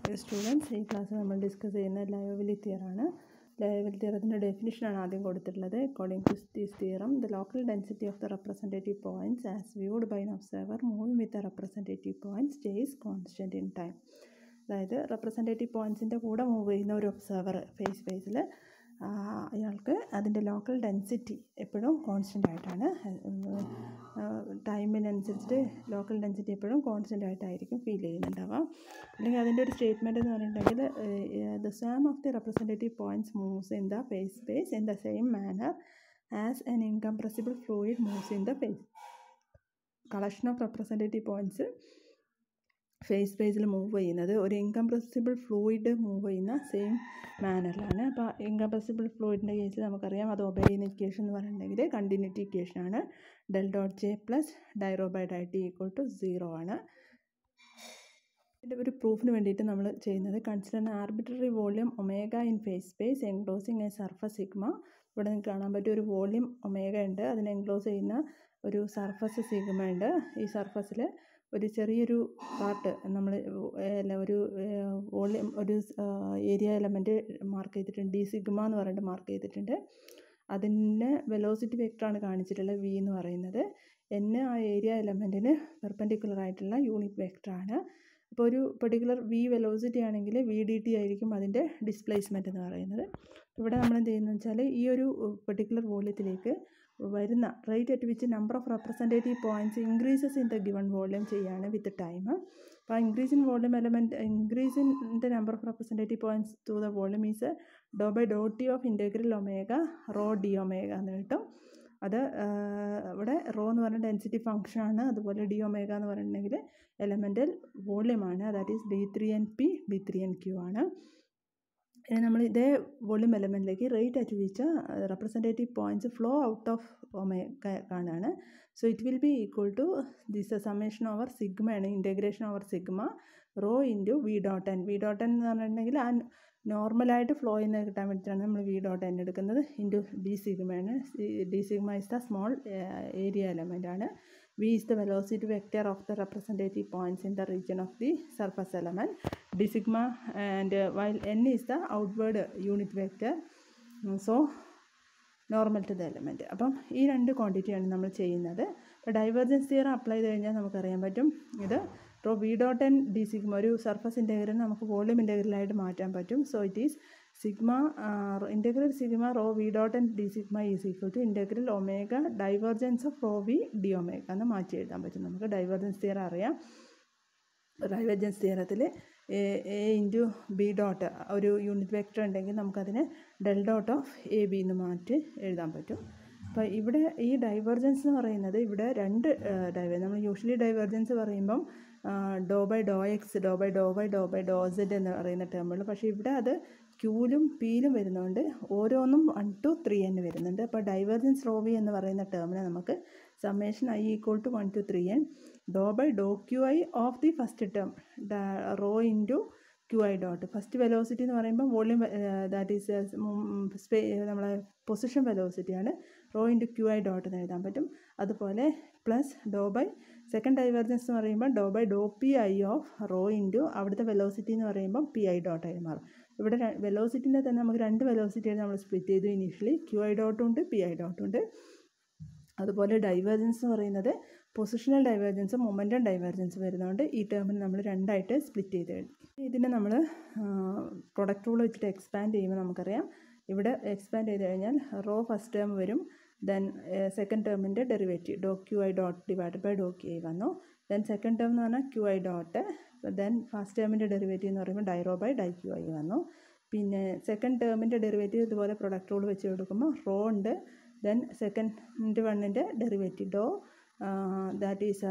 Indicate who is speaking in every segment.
Speaker 1: students ഈ ക്ലാസ്സിൽ നമ്മൾ ഡിസ്കസ് ചെയ്യുന്ന ലയബിലിറ്റി തിയറാണ് ലയബിലിറ്റി തിയറത്തിൻ്റെ ഡെഫിനിഷനാണ് ആദ്യം കൊടുത്തിട്ടുള്ളത് according to this theorem the local density of the representative points as viewed by an observer moving with the representative point stays constant in time അതായത് representative പോയിൻറ്റ്സിൻ്റെ കൂടെ മൂവ് ചെയ്യുന്ന ഒരു ഒബ്സർവർ ഫേസ് ഫേസിൽ അയാൾക്ക് അതിൻ്റെ ലോക്കൽ ഡെൻസിറ്റി എപ്പോഴും constant ആയിട്ടാണ് ടൈമിനനുസരിച്ചിട്ട് ലോക്കൽ ഡെൻസിറ്റി എപ്പോഴും കോൺസ്റ്റൻ്റ് ആയിട്ടായിരിക്കും ഫീൽ ചെയ്യുന്നുണ്ടാവുക അല്ലെങ്കിൽ അതിൻ്റെ ഒരു സ്റ്റേറ്റ്മെൻറ്റ് എന്ന് പറഞ്ഞിട്ടുണ്ടെങ്കിൽ the sum of the representative points moves in the phase space in the same manner as an incompressible fluid moves in the phase collection of representative points phase സ്പേസിൽ move ചെയ്യുന്നത് ഒരു incompressible fluid move ചെയ്യുന്ന same മാനറിലാണ് അപ്പോൾ incompressible ഫ്ലൂയിഡിൻ്റെ കേസിൽ നമുക്കറിയാം അത് obey ചെയ്യുന്ന ഇക്വേഷൻ എന്ന് പറഞ്ഞിട്ടുണ്ടെങ്കിൽ കണ്ടിന്യൂറ്റി ഇക്വേഷനാണ് del dot J plus die rho by die T equal to zero ആണ് ഇതിൻ്റെ ഒരു പ്രൂഫിന് വേണ്ടിയിട്ട് നമ്മൾ ചെയ്യുന്നത് consider arbitrary volume omega in phase space enclosing a surface sigma ഇവിടെ നിങ്ങൾക്ക് കാണാൻ പറ്റിയ ഒരു വോള്യൂം ഒമേഗ ഉണ്ട് അതിനെ എൻക്ലോസ് ചെയ്യുന്ന ഒരു സർഫസ് സിഗ്മ ഉണ്ട് ഈ സർഫസിൽ ഒരു ചെറിയൊരു പാർട്ട് നമ്മൾ അല്ല ഒരു വോളിയം ഒരു ഏരിയ എലമെൻറ്റ് മാർക്ക് ചെയ്തിട്ടുണ്ട് ഡി സിഗ്മ എന്ന് പറഞ്ഞിട്ട് മാർക്ക് ചെയ്തിട്ടുണ്ട് അതിൻ്റെ വെലോസിറ്റി വെക്ടറാണ് കാണിച്ചിട്ടുള്ളത് വി എന്ന് പറയുന്നത് എൻ ആ ഏരിയ എലമെൻറ്റിന് പെർപെൻഡിക്കുലർ ആയിട്ടുള്ള യൂണിറ്റ് വെക്ടറാണ് അപ്പോൾ ഒരു പെർട്ടിക്കുലർ വി വെലോസിറ്റി ആണെങ്കിൽ വി ഡി ടി ആയിരിക്കും അതിൻ്റെ ഡിസ്പ്ലേസ്മെൻറ്റ് എന്ന് പറയുന്നത് ഇവിടെ നമ്മൾ എന്ത് ചെയ്യുന്നത് വെച്ചാൽ ഈ ഒരു പെർട്ടിക്കുലർ വോള്യത്തിലേക്ക് വരുന്ന rate at which number of representative points increases in the given volume ചെയ്യാണ് വിത്ത് ടൈം അപ്പോൾ increase in volume element increase in the number of representative points to the volume is doh by doh T of integral omega rho D omega എന്ന് കിട്ടും അത് ഇവിടെ raw എന്ന് പറഞ്ഞ density ഫംഗ്ഷനാണ് അതുപോലെ ഡി ഒമേഗ എന്ന് പറഞ്ഞിട്ടുണ്ടെങ്കിൽ എലമെൻ്റൽ വോള്യൂമാണ് that is D three N P D three N Q ആണ് ഇനി നമ്മൾ ഇതേ വോള്യൂം എലമെൻറ്റിലേക്ക് rate at which representative points flow out of omega കാണുകയാണ് so it will be equal to this summation over സിഗ്മയാണ് integration over sigma rho into V dot N V dot N എന്ന് പറഞ്ഞിട്ടുണ്ടെങ്കിൽ ആ നോർമലായിട്ട് ഫ്ലോ ചെയ്യുന്നത് കിട്ടാൻ വേണ്ടിയിട്ടാണ് നമ്മൾ വി ഡോട്ട് എൻ എടുക്കുന്നത് ഇൻറ്റു ഡി സിഗ്മയാണ് D sigma is the small area element ആണ് V is the velocity vector of the representative points in the region of the surface element D sigma and while N is the outward unit vector so normal to the element അപ്പം ഈ രണ്ട് ക്വാണ്ടിറ്റിയാണ് നമ്മൾ ചെയ്യുന്നത് ഇപ്പോൾ divergence theorem apply ചെയ്ത് കഴിഞ്ഞാൽ നമുക്കറിയാൻ പറ്റും ഇത് rho V dot N D sigma ഒരു സർഫസ് ഇൻറ്റഗ്രൽ നമുക്ക് വോളിയം ഇൻറ്റഗ്രലായിട്ട് മാറ്റാൻ പറ്റും so it is sigma integral sigma rho V dot N D sigma is equal to integral omega divergence of rho V D omega എന്ന് മാറ്റി എഴുതാൻ പറ്റും നമുക്ക് ഡൈവേർജൻസ് തിയറം അറിയാം ഡൈവേർജൻസ് തിയറത്തിൽ A A into B dot ഒരു unit vector ഉണ്ടെങ്കിൽ നമുക്കതിനെ del dot of A B എന്ന് മാറ്റി എഴുതാൻ പറ്റും അപ്പോൾ ഇവിടെ ഈ ഡൈവേർജൻസ് എന്ന് പറയുന്നത് ഇവിടെ രണ്ട് ഡൈവർ നമ്മൾ യൂഷ്വലി ഡൈവേർജൻസ് പറയുമ്പം doh by doh X doh by doh by doh by doh Z എന്ന് പറയുന്ന ടേമുകൾ പക്ഷേ ഇവിടെ അത് ക്യൂലും പിയിലും വരുന്നതുകൊണ്ട് ഓരോന്നും വൺ ടു ത്രീ എന്ന് വരുന്നുണ്ട് അപ്പോൾ ഡൈവേർജൻസ് റോ വി എന്ന് പറയുന്ന ടേമിനെ നമുക്ക് summation I equal to one two three N doh by doh Q I of the first term rho into Q I dot first velocity എന്ന് പറയുമ്പോൾ വോള്യൂം ദാറ്റ് ഈസ് സ്പേ നമ്മളെ position വെലോസിറ്റിയാണ് rho into Q I dot എന്ന് എഴുതാൻ പറ്റും അതുപോലെ plus doh by second divergence എന്ന് പറയുമ്പോൾ doh by doh P I of rho into അവിടുത്തെ വെലോസിറ്റി എന്ന് പറയുമ്പോൾ പി ഐ ഡോട്ടായി മാറും ഇവിടെ വെലോസിറ്റിൻ്റെ തന്നെ നമുക്ക് രണ്ട് വെലോസിറ്റിയാണ് നമ്മൾ സ്പ്ലിറ്റ് ചെയ്തു ഇനീഷ്യലി ക്യു ഐ ഡോട്ടും ഉണ്ട് പി ഐ ഡോട്ടും ഉണ്ട് അതുപോലെ ഡൈവേർജൻസ് എന്ന് പറയുന്നത് പൊസിഷണൽ ഡൈവേർജൻസും മൊമെൻറ്റം ഡൈവേർജൻസും വരുന്നതുകൊണ്ട് ഈ ടേമിന് നമ്മൾ രണ്ടായിട്ട് സ്പ്ലിറ്റ് ചെയ്ത് എഴുതി ഇതിനെ നമ്മൾ പ്രൊഡക്റ്റ് റൂൾ വെച്ചിട്ട് എക്സ്പാൻഡ് ചെയ്യുമ്പോൾ നമുക്കറിയാം ഇവിടെ എക്സ്പാൻഡ് ചെയ്ത് കഴിഞ്ഞാൽ റോ ഫസ്റ്റ് ടേം വരും ദെൻ സെക്കൻഡ് ടേമിൻ്റെ derivative doh Q I dot divide by doh Q I വന്നു ദെൻ സെക്കൻഡ് ടേം എന്ന് പറഞ്ഞാൽ Q I dot then first ടേമിൻ്റെ ഡെറിവേറ്റീവ് എന്ന് പറയുമ്പോൾ die rho by die Q I വന്നു പിന്നെ സെക്കൻഡ് ടേമിൻ്റെ ഡെറിവേറ്റീവ് ഇതുപോലെ പ്രൊഡക്റ്റ് റൂൾ വെച്ച് കൊടുക്കുമ്പോൾ റോ ഉണ്ട് ദെൻ സെക്കൻഡ് വണ്ണിൻ്റെ derivative doh that is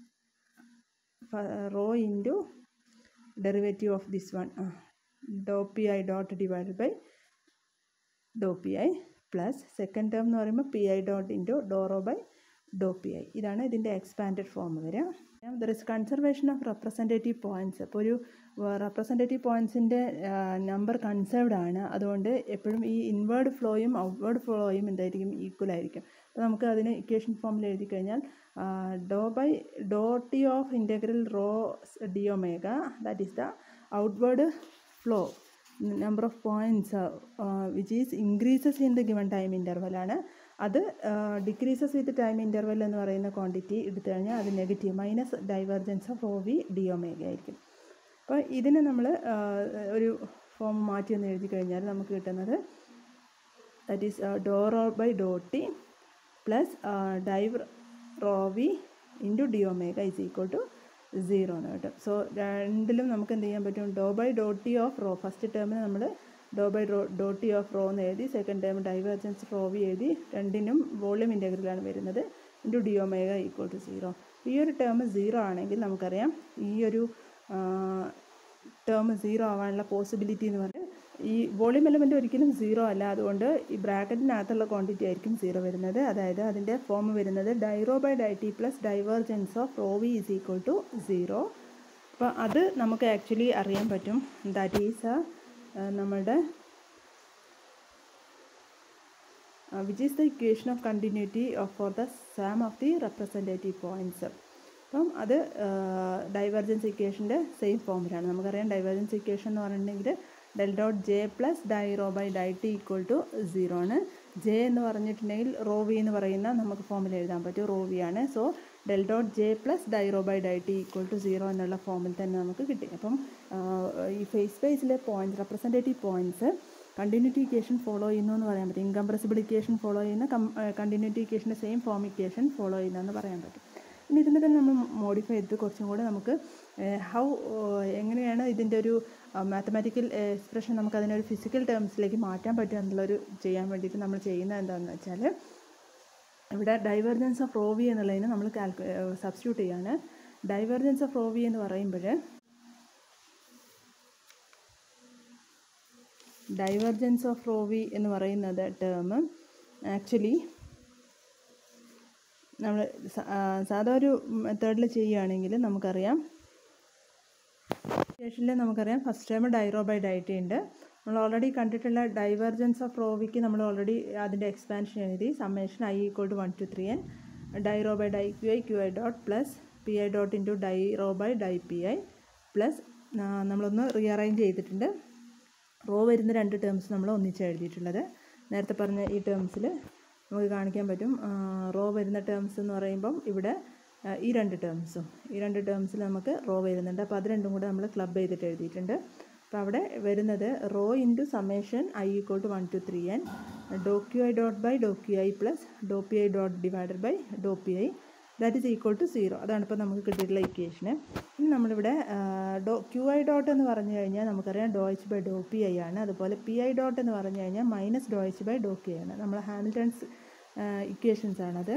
Speaker 1: rho into derivative of this one doh P I dot divide by doh P I plus second term എന്ന് പറയുമ്പോൾ P I dot into doh rho by doh P I ഇതാണ് ഇതിൻ്റെ expanded form വരിക there is conservation of representative points അപ്പോൾ ഒരു representative പോയിൻറ്റ്സിൻ്റെ number conserved ആണ് അതുകൊണ്ട് എപ്പോഴും ഈ ഇൻവേർഡ് ഫ്ലോയും ഔട്ട്വേർഡ് ഫ്ലോയും എന്തായിരിക്കും ഈക്വൽ ആയിരിക്കും അപ്പോൾ നമുക്ക് അതിന് ഇക്വേഷൻ ഫോമിൽ എഴുതി കഴിഞ്ഞാൽ doh by doh T of integral rho D omega that is the outward flow number of points which is increases in the given time ഇൻ്റർവലാണ് അത് ഡിക്രീസസ് വിത്ത് ടൈം ഇൻ്റർവൽ എന്ന് പറയുന്ന ക്വാണ്ടിറ്റി എടുത്തു കഴിഞ്ഞാൽ അത് negative minus divergence of rho V D omega ആയിരിക്കും അപ്പോൾ ഇതിനെ നമ്മൾ ഒരു ഫോം മാറ്റി ഒന്ന് എഴുതി കഴിഞ്ഞാൽ നമുക്ക് കിട്ടുന്നത് that is doh rho by doh T plus div rho V into D omega is equal to zero എന്ന് കിട്ടും സോ രണ്ടിലും നമുക്ക് എന്ത് ചെയ്യാൻ പറ്റും doh by doh T of rho first ടേമിന് നമ്മൾ doh by doh doh T of rho എന്ന് എഴുതി second term divergence rho V എഴുതി രണ്ടിനും വോളിയം ഇൻ്റഗ്രലാണ് വരുന്നത് into D omega equal to zero ഈ ഒരു ടേം സീറോ ആണെങ്കിൽ നമുക്കറിയാം ഈ ഒരു ടേം സീറോ ആവാനുള്ള പോസിബിലിറ്റി എന്ന് പറഞ്ഞാൽ ഈ വോളിയം എലമെൻ്റ് ഒരിക്കലും സീറോ അല്ല അതുകൊണ്ട് ഈ ബ്രാക്കറ്റിനകത്തുള്ള ക്വാണ്ടിറ്റി ആയിരിക്കും സീറോ വരുന്നത് അതായത് അതിൻ്റെ ഫോം വരുന്നത് die rho by die T plus divergence of rho V is equal to zero അപ്പോൾ അത് നമുക്ക് ആക്ച്വലി അറിയാൻ പറ്റും ദാറ്റ് ഈസ് നമ്മളുടെ which is the equation of continuity of for the sum of the representative points അപ്പം അത് divergence ഇക്വേഷൻ്റെ same ഫോമിലാണ് നമുക്കറിയാം ഡൈവർജൻസ് ഇക്വേഷൻ എന്ന് പറഞ്ഞിട്ടുണ്ടെങ്കിൽ del dot J plus die rho by die T equal to zero ആണ് J എന്ന് പറഞ്ഞിട്ടുണ്ടെങ്കിൽ raw V എന്ന് പറയുന്ന നമുക്ക് ഫോമിൽ എഴുതാൻ പറ്റും റോ വി ആണ് so del dot J plus die rho by die T equal to zero എന്നുള്ള ഫോമിൽ തന്നെ നമുക്ക് കിട്ടി അപ്പം ഈ ഫേസ് സ്പേസിലെ points representative points continuity equation follow ചെയ്യുന്നു എന്ന് പറയാൻ പറ്റും ഇൻകംപ്രസിബിൾ ഇക്വേഷൻ ഫോളോ ചെയ്യുന്ന കണ്ടിന്യൂറ്റി ഇക്വേഷൻ്റെ സെയിം ഫോം ഇക്വേഷൻ ഫോളോ ചെയ്യുന്നതെന്ന് പറയാൻ പറ്റും ഇനി ഇതിനെ തന്നെ നമ്മൾ മോഡിഫൈ ചെയ്ത് കുറച്ചും കൂടെ നമുക്ക് ഹൗ എങ്ങനെയാണ് ഇതിൻ്റെ ഒരു മാത്തമാറ്റിക്കൽ എക്സ്പ്രഷൻ നമുക്ക് അതിനൊരു ഫിസിക്കൽ ടേംസിലേക്ക് മാറ്റാൻ പറ്റുക എന്നുള്ളൊരു ചെയ്യാൻ വേണ്ടിയിട്ട് നമ്മൾ ചെയ്യുന്നത് എന്താണെന്ന് വെച്ചാൽ ഇവിടെ ഡൈവർജൻസ് ഓഫ് റോവി എന്നുള്ളതിന് നമ്മൾ കാൽക്കു സബ്സ്റ്റിറ്റ്യൂട്ട് ചെയ്യാണ് ഡൈവർജൻസ് ഓഫ് റോവി എന്ന് പറയുമ്പോൾ ഡൈവർജൻസ് ഓഫ് റോവി എന്ന് പറയുന്നത് ടേം ആക്ച്വലി നമ്മൾ സാധാ ഒരു മെത്തേഡിൽ ചെയ്യുകയാണെങ്കിൽ നമുക്കറിയാം ഇക്വേഷനിൽ നമുക്കറിയാം first time die rho by die T ഉണ്ട് നമ്മൾ ഓൾറെഡി കണ്ടിട്ടുള്ള ഡൈവർജൻസ് ഓഫ് റോവിക്ക് നമ്മൾ ഓൾറെഡി അതിൻ്റെ എക്സ്പാൻഷൻ എഴുതി summation I equal to one two three N die rho by die Q I Q I dot plus P I dot into die rho by die P I plus നമ്മളൊന്ന് rearrange ചെയ്തിട്ടുണ്ട് rho വരുന്ന രണ്ട് terms നമ്മൾ ഒന്നിച്ച് എഴുതിയിട്ടുള്ളത് നേരത്തെ പറഞ്ഞ ഈ ടേംസിൽ നമുക്ക് കാണിക്കാൻ പറ്റും റോ വരുന്ന ടേംസ് എന്ന് പറയുമ്പം ഇവിടെ ഈ രണ്ട് ടേംസും ഈ രണ്ട് ടേംസിൽ നമുക്ക് റോ വരുന്നുണ്ട് അപ്പോൾ അത് രണ്ടും കൂടെ നമ്മൾ ക്ലബ് ചെയ്തിട്ട് എഴുതിയിട്ടുണ്ട് അപ്പോൾ അവിടെ വരുന്നത് rho into summation I equal to one two three N doh Q I dot by doh Q I plus doh P I dot divided by doh P I that is equal to zero അതാണ് ഇപ്പോൾ നമുക്ക് കിട്ടിയിട്ടുള്ള ഇക്വേഷന് ഇനി നമ്മളിവിടെ ഡോ Q I dot എന്ന് പറഞ്ഞു കഴിഞ്ഞാൽ നമുക്കറിയാം doh H by doh P i ആണ് അതുപോലെ പി ഐ ഡോട്ട് എന്ന് പറഞ്ഞു കഴിഞ്ഞാൽ minus doh H by doh k ആണ് നമ്മൾ ഹാമിൽട്ടൺസ് ഇക്വേഷൻസ് ആണത്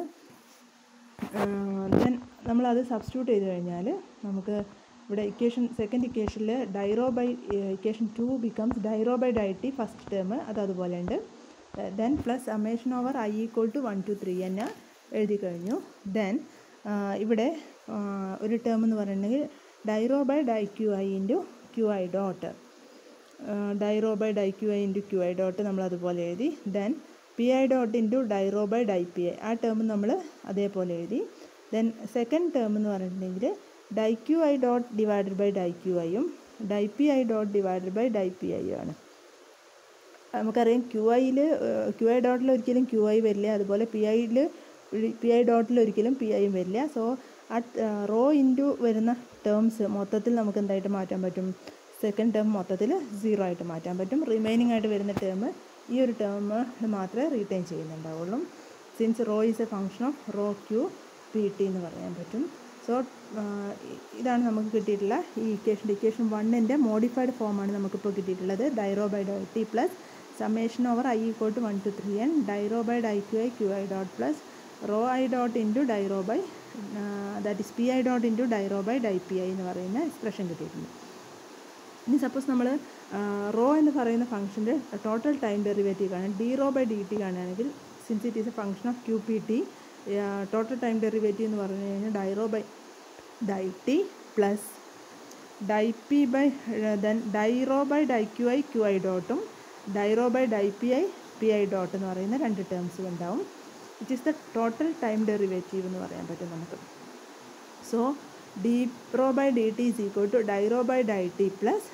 Speaker 1: ദെൻ നമ്മളത് സബ്സ്റ്റിറ്റ്യൂട്ട് ചെയ്ത് കഴിഞ്ഞാൽ നമുക്ക് ഇവിടെ ഇക്വേഷൻ സെക്കൻഡ് ഇക്വേഷനിൽ die rho by equation two becomes die rho by die t first term അത് അതുപോലെ ഉണ്ട് then plus summation over i equal to one two three എന്നെ എഴുതി കഴിഞ്ഞു ദെൻ ഇവിടെ ഒരു ടേം എന്ന് പറയുന്നത് die rho by die Q i into Q I dot die rho by die Q i into Q I dot നമ്മൾ അതുപോലെ എഴുതി then p I dot into die rho by die P i ആ ടേം നമ്മൾ അതേപോലെ എഴുതി ദെൻ സെക്കൻഡ് ടേം എന്ന് പറഞ്ഞിട്ടുണ്ടെങ്കിൽ die Q I dot divided by die q ഐയും die P I dot divided by die p ഐയും ആണ് നമുക്കറിയാം ക്യു ഐയിൽ ക്യു ഐ ഡോട്ടിൽ ഒരിക്കലും ക്യു ഐ വരില്ല അതുപോലെ പി ഐയിൽ പി ഐ ഡോട്ടിൽ ഒരിക്കലും പി ഐയും വരില്ല സോ ആ റോ ഇൻറ്റു വരുന്ന ടേംസ് മൊത്തത്തിൽ നമുക്ക് എന്തായിട്ട് മാറ്റാൻ പറ്റും സെക്കൻഡ് ടേം മൊത്തത്തിൽ സീറോ ആയിട്ട് മാറ്റാൻ പറ്റും റിമൈനിങ് ആയിട്ട് വരുന്ന ടേം ഈ ഒരു ടേം മാത്രമേ റീറ്റെയിൻ ചെയ്യുന്നുണ്ടാവുള്ളൂ since rho is a function of rho q p t എന്ന് പറയാൻ പറ്റും സോ ഇതാണ് നമുക്ക് കിട്ടിയിട്ടുള്ള ഈ ഇക്വേഷൻ ഇക്വേഷൻ വണ്ണിൻ്റെ മോഡിഫൈഡ് ഫോമാണ് നമുക്കിപ്പോൾ കിട്ടിയിട്ടുള്ളത് die rho by die T plus summation over i equal to one two three N die rho by die Q I Q I dot plus rho i dot into die rho by that is p I dot into die rho by die P i എന്ന് പറയുന്ന expression കിട്ടിയിട്ടുണ്ട് ഇനി suppose നമ്മൾ rho എന്ന് പറയുന്ന ഫംഗ്ഷൻ്റെ total time derivative കാണാൻ d rho by d t കാണുകയാണെങ്കിൽ since it is a function of q p t total time derivative എന്ന് പറഞ്ഞു കഴിഞ്ഞാൽ die rho by die T plus die p by then die rho by die Q I Q i ഡോട്ടും die rho by die P i p I dot എന്ന് പറയുന്ന രണ്ട് ടേംസും ഉണ്ടാവും it is the total time derivative എന്ന് പറയാൻ പറ്റും നമുക്ക് so d rho by d t is equal to die rho by die T plus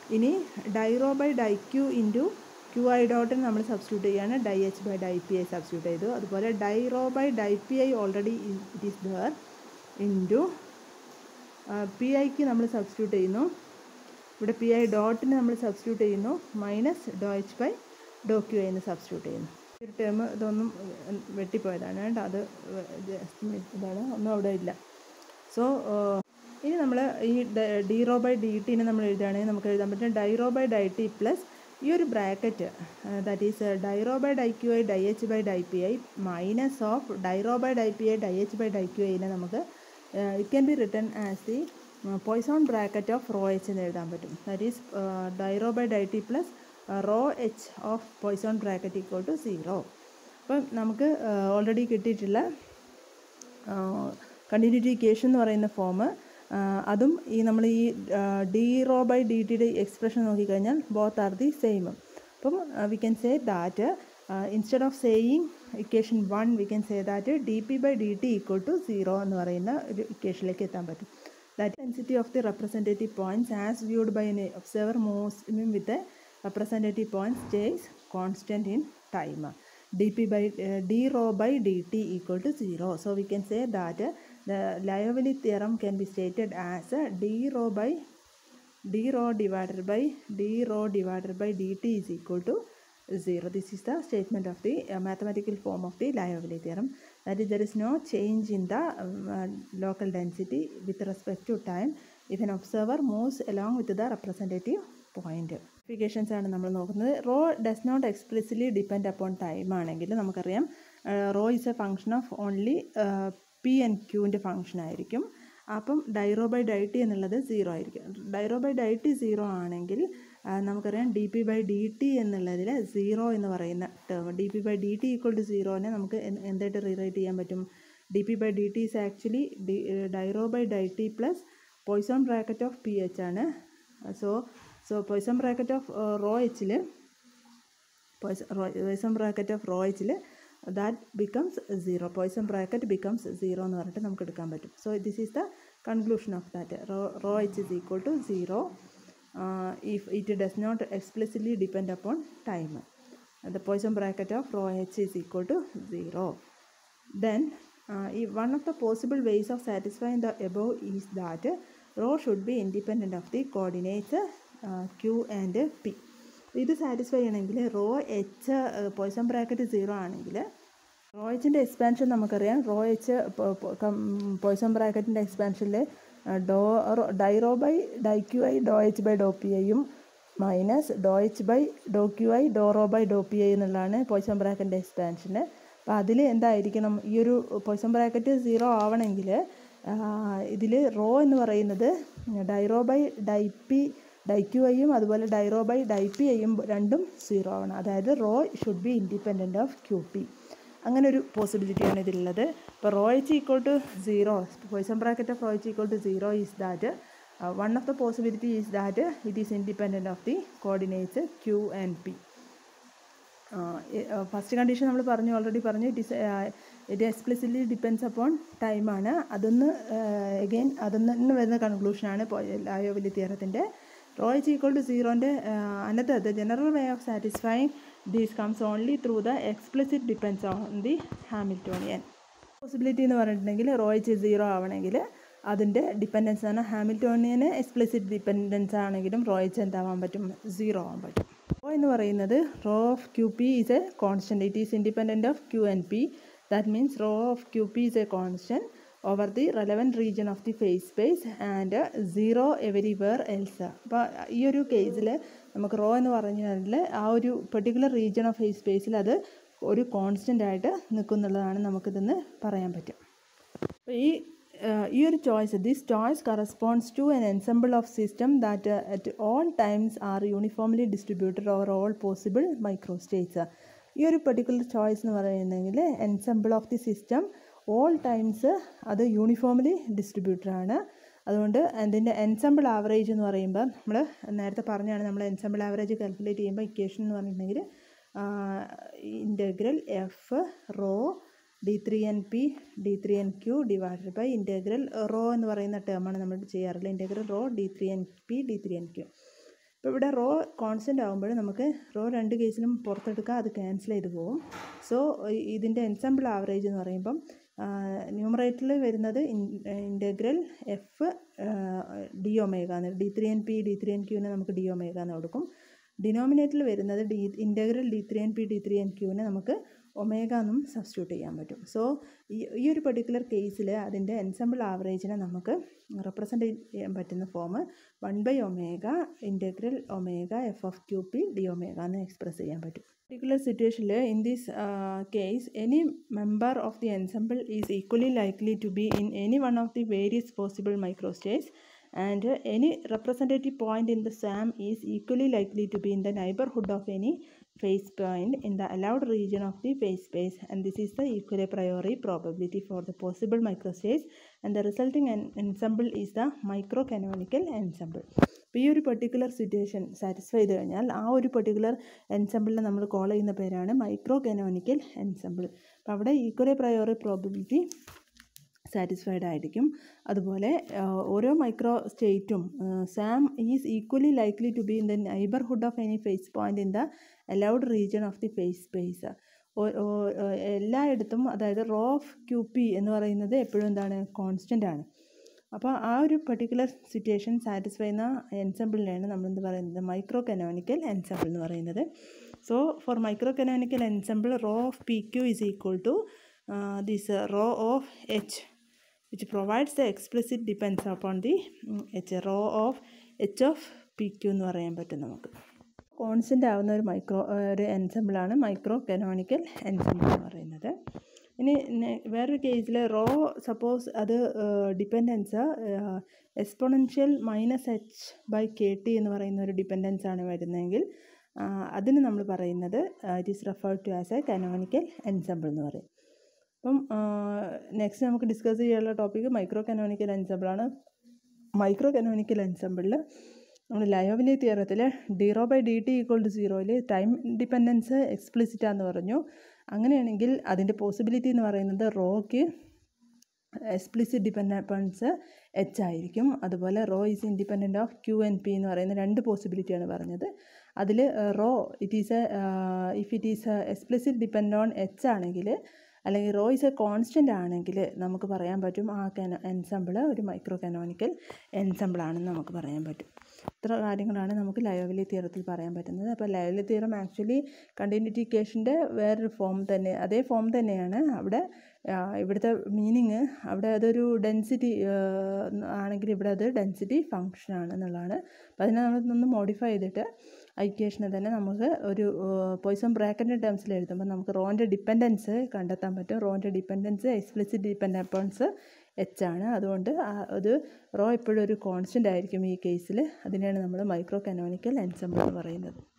Speaker 1: ഇനി die rho by die q into Q i ഡോട്ടിന് നമ്മൾ സബ്സ്റ്റിറ്റ്യൂട്ട് ചെയ്യാണ് die H by die P i substitute ചെയ്തു അതുപോലെ die rho by die P i already it is there into p ഐക്ക് നമ്മൾ substitute ചെയ്യുന്നു ഇവിടെ പി ഐ ഡോട്ടിന് നമ്മൾ സബ്സ്റ്റിറ്റ്യൂട്ട് ചെയ്യുന്നു minus doh H by doh Q i എന്ന് സബ്സ്റ്റിറ്റ്യൂട്ട് ചെയ്യുന്നു ഒരു ടേം ഇതൊന്നും വെട്ടിപ്പോയതാണ് കേട്ടോ അത് ഇതാണ് ഒന്നും അവിടെ ഇല്ല സോ ഇനി നമ്മൾ ഈ ഡീറോ ബൈ ഡി ടിനെ നമ്മൾ എഴുതുകയാണെങ്കിൽ നമുക്ക് എഴുതാൻ പറ്റും die rho by die T plus ഈ ഒരു bracket that is die rho by die Q i die H by die P i minus of die rho by die P i die H by die q ഐനെ നമുക്ക് it can be written as the Poisson bracket of rho H എന്ന് എഴുതാൻ പറ്റും that is die rho by die T plus rho H of Poisson bracket equal to zero അപ്പം നമുക്ക് already കിട്ടിയിട്ടുള്ള continuity equation എന്ന് പറയുന്ന ഫോം അതും ഈ നമ്മൾ ഈ ഡി റോ ബൈ ഡി ടിയുടെ എക്സ്പ്രഷൻ നോക്കിക്കഴിഞ്ഞാൽ ബോത്ത് ആർ ദി സെയിം അപ്പം we can say that instead of saying equation one we can say that d p by d t equal to zero എന്ന് പറയുന്ന ഒരു ഇക്വേഷനിലേക്ക് എത്താൻ പറ്റും that density of the representative points as viewed by an observer moves with representative point stays constant in time dp by uh, d rho by dt equal to 0 so we can say that uh, the Liouville theorem can be stated as uh, d rho by d rho divided by d rho divided by dt is equal to 0 this is the statement of the uh, mathematical form of the Liouville theorem that is there is no change in the um, uh, local density with respect to time if an observer moves along with the representative point ഇഫിക്കേഷൻസ് ആണ് നമ്മൾ നോക്കുന്നത് rho does not explicitly depend upon time ആണെങ്കിൽ നമുക്കറിയാം rho is a function of only p and ക്യൂവിൻ്റെ function ആയിരിക്കും അപ്പം die rho by die t എന്നുള്ളത് സീറോ ആയിരിക്കും die rho by die t zero ആണെങ്കിൽ നമുക്കറിയാം d p by d t എന്നുള്ളതിൽ സീറോ എന്ന് പറയുന്ന term d p by d t equal to സീറോനെ നമുക്ക് എന്തായിട്ട് റീറൈറ്റ് ചെയ്യാൻ പറ്റും d p by d t is actually d die rho by die T plus Poisson bracket of p H ആണ് so so Poisson bracket of rho എച്ചിൽ Poisson bracket of rho എച്ചിൽ that becomes zero Poisson bracket becomes zero എന്ന് പറഞ്ഞിട്ട് നമുക്ക് എടുക്കാൻ പറ്റും so this is the conclusion of that rho rho H is equal to zero if it does not explicitly depend upon time the Poisson bracket of rho H is equal to zero then one of the possible ways of satisfying the above is that rho should be independent of the coordinates q and p ഇത് satisfy ചെയ്യണമെങ്കിൽ rho H Poisson bracket zero ആണെങ്കിൽ rho എച്ചിൻ്റെ expansion നമുക്കറിയാം rho H Poisson ബ്രാക്കറ്റിൻ്റെ എക്സ്പാൻഷനിൽ doh die rho by die Q i doh H by doh p ഐയും minus doh H by doh Q i doh rho by doh P i എന്നുള്ളതാണ് Poisson ബ്രാക്കറ്റിൻ്റെ എക്സ്പാൻഷന് അപ്പോൾ അതിൽ എന്തായിരിക്കണം ഈ ഒരു പോയ്സൺ ബ്രാക്കറ്റ് സീറോ ആവണമെങ്കിൽ ഇതിൽ റോ എന്ന് പറയുന്നത് die rho by die p die q ഐയും അതുപോലെ ഡൈറോ ബൈ ഡൈ പി ഐയും രണ്ടും സീറോ ആണ് അതായത് rho should be independent of q p അങ്ങനെ ഒരു പോസിബിലിറ്റിയാണ് ഇതിലുള്ളത് ഇപ്പോൾ rho H equal to zero Poisson bracket of rho H equal to zero is that one of the possibility is that it is independent of the coordinates q and p first condition നമ്മൾ പറഞ്ഞു already പറഞ്ഞു it is it explicitly depends upon ടൈമാണ് അതൊന്ന് again അതൊന്ന് തന്നെ വരുന്ന കൺക്ലൂഷനാണ് Liouville തിയറത്തിൻ്റെ റോ ഇസ് ഈക്വൾ ടു സീറോൻ്റെ another the general way of satisfying these comes only through the explicit depends on the Hamiltonian possibility എന്ന് പറഞ്ഞിട്ടുണ്ടെങ്കിൽ റോ ഇച്ച് സീറോ ആവണമെങ്കിൽ അതിൻ്റെ ഡിപ്പെൻഡൻസ് ആണ് ഹാമിൽട്ടോണിയന് എക്സ്പ്ലിസിറ്റ് ഡിപ്പെൻഡൻസ് ആണെങ്കിലും റോ ഇച്ച് എന്താവാൻ പറ്റും സീറോ ആവാൻ പറ്റും റോ എന്ന് പറയുന്നത് rho of q p is a constant it is independent of q and p that means rho of q p is a constant over the relevant region of the phase space and zero everywhere else അപ്പോൾ ഈ ഒരു കേസിൽ നമുക്ക് raw എന്ന് പറഞ്ഞാൽ ആ ഒരു particular region of phase സ്പേസിൽ അത് ഒരു കോൺസ്റ്റൻ്റ് ആയിട്ട് നിൽക്കുന്നുള്ളതാണ് നമുക്കിതെന്ന് പറയാൻ പറ്റും അപ്പോൾ ഈ ഈ ഒരു choice this choice corresponds to an ensemble of system that at all times are uniformly distributed over all possible microstates ഈ ഒരു പെർട്ടിക്കുലർ ചോയ്സ് എന്ന് പറയുന്നെങ്കിൽ ensemble of the system all times അത് യൂണിഫോംലി ഡിസ്ട്രിബ്യൂട്ടഡ് ആണ് അതുകൊണ്ട് അതിൻ്റെ ensemble average എന്ന് പറയുമ്പോൾ നമ്മൾ നേരത്തെ പറഞ്ഞാണ് നമ്മൾ എൻസെമ്പിൾ ആവറേജ് കാൽക്കുലേറ്റ് ചെയ്യുമ്പോൾ ഇക്വേഷൻ എന്ന് പറഞ്ഞിട്ടുണ്ടെങ്കിൽ integral f rho d three N P D three N q divided by integral rho എന്ന് പറയുന്ന ടേമാണ് നമ്മൾ ചെയ്യാറുള്ളത് integral rho d three N P D three N q ഇപ്പോൾ ഇവിടെ റോ കോൺസ്റ്റൻ്റ് ആകുമ്പോൾ നമുക്ക് റോ രണ്ട് കേസിലും പുറത്തെടുക്കാം അത് ക്യാൻസൽ ചെയ്ത് പോകും സോ ഇതിൻ്റെ എൻസമ്പിൾ ആവറേജ് എന്ന് പറയുമ്പം ന്യൂമറേറ്ററിൽ വരുന്നത് ഇൻറ്റഗ്രൽ എഫ് ഡി ഒമേഗ എന്ന് d three N P D three n ക്യൂവിനെ നമുക്ക് ഡി ഒമേഗ എന്ന് കൊടുക്കും ഡിനോമിനേറ്ററിൽ വരുന്നത് d integral d three N P D three n ക്യൂവിനെ നമുക്ക് ഒമേഗ എന്നും സബ്സ്റ്റിറ്റ്യൂട്ട് ചെയ്യാൻ പറ്റും സോ ഈ ഈ ഒരു പെർട്ടിക്കുലർ കേസിൽ അതിൻ്റെ എൻസമ്പിൾ ആവറേജിനെ നമുക്ക് റെപ്രസെൻ്റ് ചെയ്യാൻ പറ്റുന്ന form one by omega integral omega f of q p d omega എന്ന് എക്സ്പ്രസ് ചെയ്യാൻ പറ്റും particular situationൽ in this uh, case any member of the ensemble is equally likely to be in any one of the various possible microstates and uh, any representative point in the SAM is equally likely to be in the neighborhood of any phase point in the allowed region of the phase space and this is the equal a priori probability for the possible microstates and the resulting en ensemble is the microcanonical ensemble അപ്പോൾ ഈ ഒരു particular situation satisfy ചെയ്ത് കഴിഞ്ഞാൽ ആ ഒരു particular എൻസമ്പിളിനെ നമ്മൾ call ചെയ്യുന്ന പേരാണ് മൈക്രോ കനോനിക്കൽ എൻസമ്പിൾ അപ്പോൾ അവിടെ ഈക്വലി പ്രയോറി പ്രോബിലിറ്റി സാറ്റിസ്ഫൈഡ് ആയിരിക്കും അതുപോലെ ഓരോ മൈക്രോ സ്റ്റേറ്റും സാം is equally likely to be in the neighbourhood of any phase point in the allowed region of the phase space എല്ലായിടത്തും അതായത് റോ ഓഫ് ക്യു പി എന്ന് പറയുന്നത് എപ്പോഴും എന്താണ് കോൺസ്റ്റൻ്റ് ആണ് അപ്പോൾ ആ ഒരു പെർട്ടിക്കുലർ സിറ്റുവേഷൻ സാറ്റിസ്ഫൈ ചെയ്യുന്ന എൻസമ്പിളിനെയാണ് നമ്മൾ എന്ത് പറയുന്നത് മൈക്രോ കനോനിക്കൽ എൻസമ്പിൾ എന്ന് പറയുന്നത് so for microcanonical ensemble rho of p q is equal to this rho of H which provides the explicit depends upon the H rho of H of p q എന്ന് പറയാൻ പറ്റും നമുക്ക് constant ആവുന്ന ഒരു micro ഒരു എൻസമ്പിളാണ് micro canonical ensemble എന്ന് പറയുന്നത് ഇനി വേറൊരു കേസിൽ റോ സപ്പോസ് അത് dependence exponential minus H by k T എന്ന് പറയുന്ന ഒരു ഡിപ്പെൻഡൻസ് ആണ് വരുന്നതെങ്കിൽ അതിന് നമ്മൾ പറയുന്നത് it is referred to as a canonical ensemble എന്ന് പറയും അപ്പം നെക്സ്റ്റ് നമുക്ക് ഡിസ്കസ് ചെയ്യാനുള്ള ടോപ്പിക്ക് മൈക്രോ കനോണിക്കൽ എൻസമ്പിളാണ് മൈക്രോ കനോണിക്കൽ എൻസമ്പിളിൽ നമ്മൾ ലയോവിലി തിയറത്തിൽ d rho by d t equal to സീറോയിൽ ടൈം ഡിപ്പെൻഡൻസ് എക്സ്പ്ലിസിറ്റ് ആണെന്ന് പറഞ്ഞു അങ്ങനെയാണെങ്കിൽ അതിൻ്റെ പോസിബിലിറ്റി എന്ന് പറയുന്നത് റോയ്ക്ക് എക്സ്പ്ലിസിറ്റ് ഡിപ്പെൻഡൻസ് എച്ച് ആയിരിക്കും അതുപോലെ rho is independent of q and p എന്ന് പറയുന്ന രണ്ട് പോസിബിലിറ്റിയാണ് പറഞ്ഞത് അതിൽ rho it is a if it is explicit depend on H ആണെങ്കിൽ അല്ലെങ്കിൽ റോ ഇസ് എ കോൺസ്റ്റൻ്റ് ആണെങ്കിൽ നമുക്ക് പറയാൻ പറ്റും ആ കനോ എൻസമ്പിൾ ഒരു മൈക്രോ കനോണിക്കൽ എൻസമ്പിൾ ആണെന്ന് നമുക്ക് പറയാൻ പറ്റും ഇത്ര കാര്യങ്ങളാണ് നമുക്ക് ലയോവിലി തിയറത്തിൽ പറയാൻ പറ്റുന്നത് അപ്പോൾ ലയോവിലി തിയറം ആക്ച്വലി കണ്ടിന്യൂറ്റിക്കേഷൻ്റെ വേറൊരു ഫോം തന്നെ അതേ ഫോം തന്നെയാണ് അവിടെ ഇവിടുത്തെ മീനിങ് അവിടെ അതൊരു ഡെൻസിറ്റി ആണെങ്കിൽ ഇവിടെ അത് ഡെൻസിറ്റി ഫങ്ഷൻ ആണ് എന്നുള്ളതാണ് അപ്പോൾ അതിനെ നമ്മളൊന്ന് മോഡിഫൈ ചെയ്തിട്ട് ഐക്വേഷനെ തന്നെ നമുക്ക് ഒരു പോയിസം ബ്രാക്കറ്റിൻ്റെ ടേംസിൽ എഴുതുമ്പോൾ നമുക്ക് റോൻ്റെ ഡിപ്പെൻഡൻസ് കണ്ടെത്താൻ പറ്റും റോൻ്റെ ഡിപ്പെൻഡൻസ് എക്സ്പ്ലിസിറ്റ് ഡിപ്പെൻഡൻസ് എച്ച് ആണ് അതുകൊണ്ട് അത് റോ എപ്പോഴും ഒരു കോൺസ്റ്റൻ്റ് ആയിരിക്കും ഈ കേസിൽ അതിനെയാണ് നമ്മൾ മൈക്രോ കനോണിക്കൽ എൻസമ്പിൾ എന്ന് പറയുന്നത്